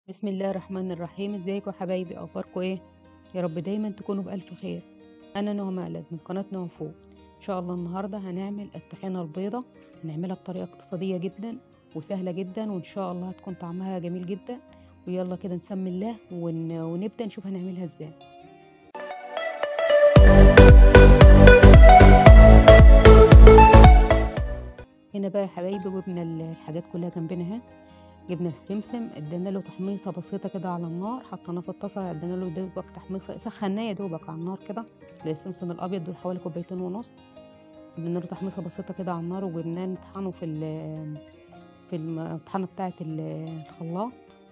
بسم الله الرحمن الرحيم ازيكم يا حبايبي اخباركم ايه يا رب دايما تكونوا بالف خير انا نهى مقلد من قناه نهى فوق ان شاء الله النهارده هنعمل الطحينه البيضه هنعملها بطريقه اقتصاديه جدا وسهله جدا وان شاء الله هتكون طعمها جميل جدا ويلا كده نسمي الله ون... ونبدا نشوف هنعملها ازاي هنا بقى يا حبايبي جبنا الحاجات كلها جنبنا اهي جبنا السمسم ادينا له تحميصه بسيطه كده على النار حطيناه في الطاسه ادينا له دوبك تحميصه سخناه يا دوبك على النار كده السمسم الابيض دول حوالي كوبايتين ونص ادينا له تحميصه بسيطه كده على النار وجبناه نطحنه في ال في الطحنه بتاعه الخلاط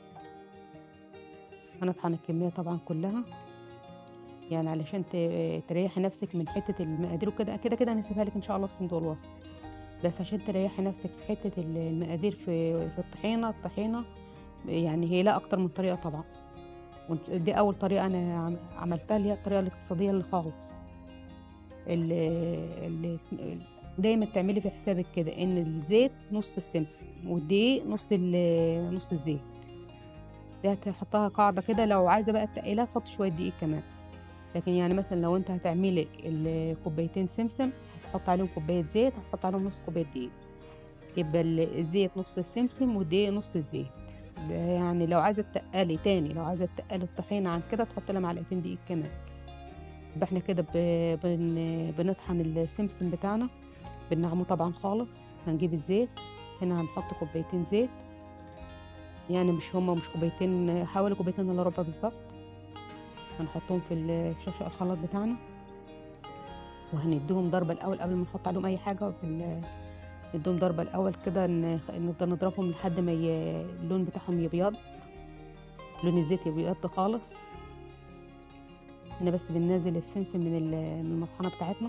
هنطحن الكميه طبعا كلها يعني علشان تريحي نفسك من حته المقادير وكده كده كده هنسيبها لك ان شاء الله في صندوق الوصف بس عشان تريحي نفسك في حته المقادير في في الطحينه الطحينه يعني هي لا اكتر من طريقه طبعا دي اول طريقه انا عملتها اللي هي الطريقه الاقتصاديه اللي خالص اللي, اللي دايما تعملي في حسابك كده ان الزيت نص السمسم والدقيق نص نص الزيت دي هتحطها قاعده كده لو عايزه بقى تقيلها تحط شويه دقيق كمان لكن يعني مثلا لو انت هتعملي الكوبايتين سمسم هتحط عليهم كوبايه زيت هتحط عليهم نص كوبايه دقيق يبقى الزيت نص السمسم والدقيق نص الزيت ده يعني لو عايزه تقلي تاني لو عايزه تقلي الطحينه عن كده تحط لها معلقتين دقيق كمان يبقى احنا كده بن... بنطحن السمسم بتاعنا بنعمه طبعا خالص هنجيب الزيت هنا هنحط كوبايتين زيت يعني مش هما مش كوبايتين حوالي كوبايتين الا ربع بالظبط هنحطهم في الشاشه الخلاط بتاعنا وهنديهم ضربه الاول قبل ما نحط عليهم اي حاجه في نديهم ضربه الاول كده نفضل نضربهم لحد ما ي... اللون بتاعهم يبيض لون الزيت يبيض خالص هنا بس بننزل السمسم من من المطحنه بتاعتنا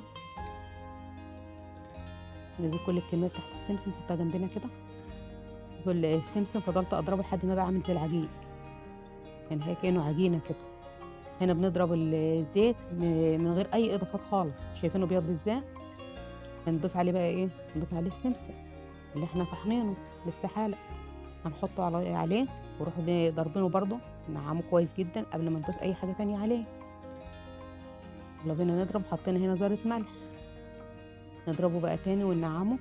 ننزل كل الكميه بتاعت السمسم نحطها جنبنا كده كل السمسم فضلت اضربه لحد ما بقى عامل زي العجين يعني هي كانه عجينه كده هنا بنضرب الزيت من غير اي اضافات خالص شايفينه بيض ازاي هنضيف عليه بقى ايه نضيف عليه السمسم اللي احنا طحنينه باستحاله هنحطه على عليه ونروح ضاربينه برضه نعمه كويس جدا قبل ما نضيف اي حاجه تانية عليه يلا بينا نضرب حطينا هنا ذره ملح نضربه بقى تاني وننعمه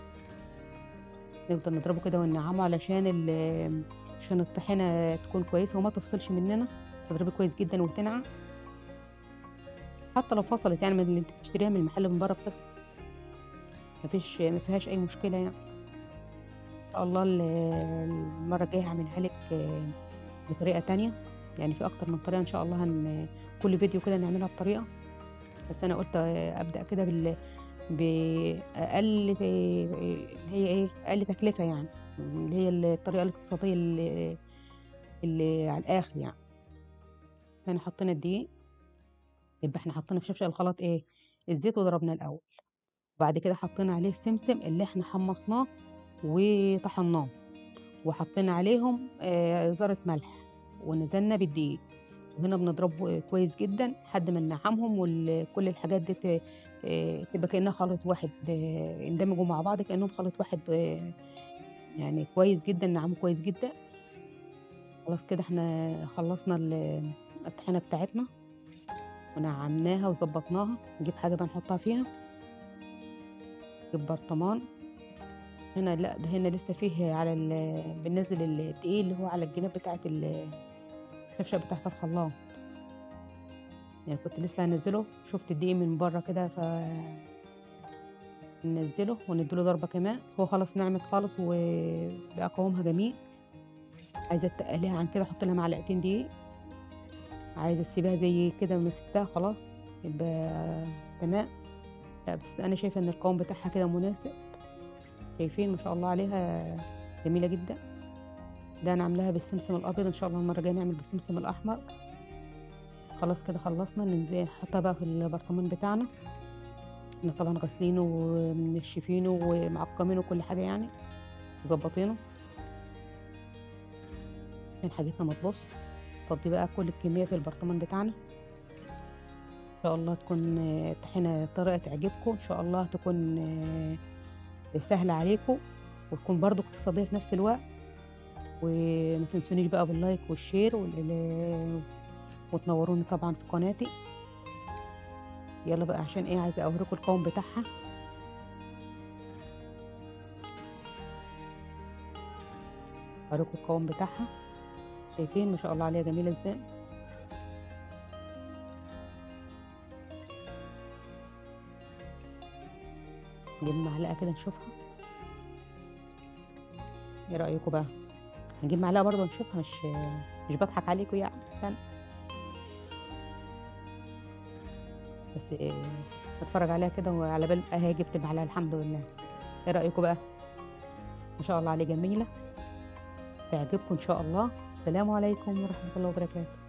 نفضل نضربه كده وننعمه علشان عشان الطحينه تكون كويسه وما تفصلش مننا تضربي كويس جدا وتنعم حتى لو فصلت يعني من اللي انت بتشتريها من المحل من بره بتفصل مفيش ما فيهاش اي مشكله يعني ان شاء الله المره الجايه هعملها لك بطريقه تانية يعني في اكتر من طريقه ان شاء الله هن كل فيديو كده نعملها بطريقه بس انا قلت ابدا كده بال باقل هي ايه اقل تكلفه يعني اللي هي الطريقه الاقتصاديه اللي, اللي على الاخر يعني هنا حطينا الدقيق يبقى احنا حطينا في شفشق الخلاط ايه الزيت وضربناه الاول وبعد كده حطينا عليه السمسم اللي احنا حمصناه وطحناه وحطينا عليهم آه ذره ملح ونزلنا بالدقيق وهنا بنضربه كويس جدا لحد ما ننعمهم وكل الحاجات دي تبقى كانها خليط واحد يندمجوا مع بعض كانهم خليط واحد يعني كويس جدا نعمه كويس جدا خلاص كده احنا خلصنا الطحينه بتاعتنا ونعمناها وظبطناها نجيب حاجه بقى نحطها فيها نجيب برطمان هنا لا ده هنا لسه فيه على بننزل الدقيق اللي هو على الجناب بتاعه الشفشه بتاعه الخلاط يعني كنت لسه هنزله شفت الدقيق من بره كده ف ننزله ونديله ضربه كمان هو خلاص نعمت خالص وبقى قوامها جميل عايزه تقليها عن كده احط لها معلقتين دقيق عايزه تسيبها زي كده ومسكتها خلاص يبقى تمام لا بس انا شايفه ان القوام بتاعها كده مناسب شايفين ما شاء الله عليها جميله جدا ده انا عاملاها بالسمسم الابيض ان شاء الله المره الجايه نعمل بالسمسم الاحمر خلاص كده خلصنا ننزل نحطها بقى في البرطمان بتاعنا احنا طبعا غاسلينه ومنشفينه ومعقمينه وكل حاجه يعني مظبطينه عشان حاجتنا ما تبص فضي بقى كل الكميه في البرطمان بتاعنا ان شاء الله تكون الطحينه طريقه تعجبكم ان شاء الله تكون سهله عليكم وتكون برضو اقتصاديه في نفس الوقت وما تنسونيش بقى باللايك والشير وال وتنوروني طبعًا في قناتي. يالّا بقى عشان إيه، عايزة أوريكم القوام بتاعها. أوريكم القوام بتاعها، شايفين ما شاء الله عليها جميلة إزاي؟ نجيب معلقة كده نشوفها. إيه رأيكم بقى؟ هنجيب معلقة برضه نشوفها مش مش باضحك عليكم يعني، استنى. بس آآ باتفرّج عليها كده وعلى بال أهي جِبت المعلقة الحمد لله. إيه رأيكم بقى؟ ما شاء الله عليه جميلة. تعجبكم إن شاء الله. السلام عليكم ورحمة الله وبركاته.